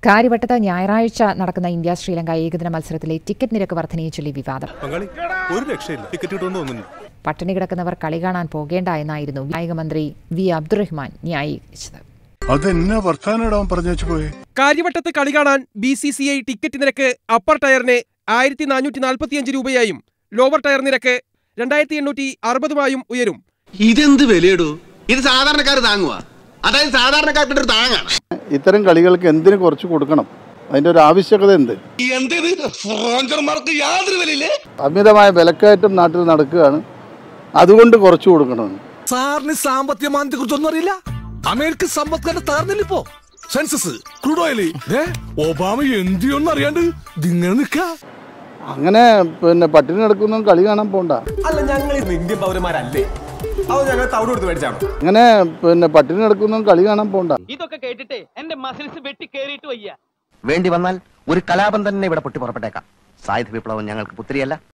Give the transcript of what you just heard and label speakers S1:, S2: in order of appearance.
S1: കാര്യവട്ടത്ത് ഞായറാഴ്ച നടക്കുന്ന ഇന്ത്യ ശ്രീലങ്ക ഏകദിന മത്സരത്തിലെ ടിക്കറ്റ് നിരക്ക് വർധനയെ ചൊല്ലി വിവാദം
S2: പങ്കാളി ഒരു രക്ഷയില്ല ടിക്കറ്റ് കിട്ടുമെന്ന് തോന്നുന്നു
S1: പട്ടിണി കിടക്കുന്നവർ കളി കാണാൻ പോകേണ്ട എന്നായിരുന്നു കായിക മന്ത്രി വി അബ്ദുറഹ്മാൻ ന്യായീകരിച്ചത്
S3: അതെന്നാ വർത്താനം പറഞ്ഞു വെച്ചു പോയെ
S4: കാര്യവട്ടത്ത് കളി കാണാൻ B C C I ticket നിരക്ക് അപ്പർ ടയറിന് ആയിരത്തി നാനൂറ്റി നാൽപ്പത്തിയഞ്ച് രൂപയായും ലോവർ ടയർ നിരക്ക് രണ്ടായിരത്തി എണ്ണൂറ്റി അറുപതുമായും ഉയരും
S5: ഇതെന്ത് വിലയിടൂ ഇത് സാധാരണക്കാർ താങ്ങുക അതായത് സാധാരണക്കാർക്ക് ഒരു താങ്ങാണ്
S6: ഇത്തരം കളികൾക്ക് എന്തിനു കുറച്ച് കൊടുക്കണം അതിന്റെ ഒരു ആവശ്യകത എന്ത്
S5: എന്തേത് ഫ്രോഞ്ചർമാർക്ക് യാതൊരു വിലയില്ലേ
S6: അമിതമായ വിലക്കയറ്റം നാട്ടിൽ നടക്കുകയാണ് അതുകൊണ്ട് കുറച്ച് കൊടുക്കണമെന്ന്
S7: സാറിന് സാമ്പത്തിക മാന്ദ്യത്തെ കുറിച്ചൊന്നും അറിയില്ല അമേരിക്കൻ സമ്പത്കാരുടെ താർന്നില്ലിപ്പോ സെൻസസ് ക്രൂഡ് ഓയിൽ ഒബാമ എന്തിയൊന്നും അറിയാണ്ട് ഇതിങ്ങനെ നിക്ക
S6: അങ്ങനെ പിന്നെ പട്ടിണി കിടക്കുന്നതും കളി കാണാൻ പോണ്ട
S8: അല്ല ഞങ്ങൾ ഇന്ന് ഇന്ത്യൻ പൗരന്മാരല്ലേ അത് ഞങ്ങൾ തവിട് കൊടുത്ത് മേടിച്ചാണ്
S6: അങ്ങനെ പിന്നെ പട്ടിണി കിടക്കുന്നതും കളി കാണാൻ പോണ്ട
S9: ഇതൊക്കെ കേട്ടിട്ട് എന്റെ മസിൽസ് വെട്ടി കേറിയിട്ട് വയ്യ
S10: വേണ്ടി വന്നാൽ ഒരു കലാപം തന്നെ ഇവിടെ പൊട്ടി പുറപ്പെട്ടേക്കാം സായുധ വിപ്ലവം ഞങ്ങൾക്ക് പുത്തിരിയല്ല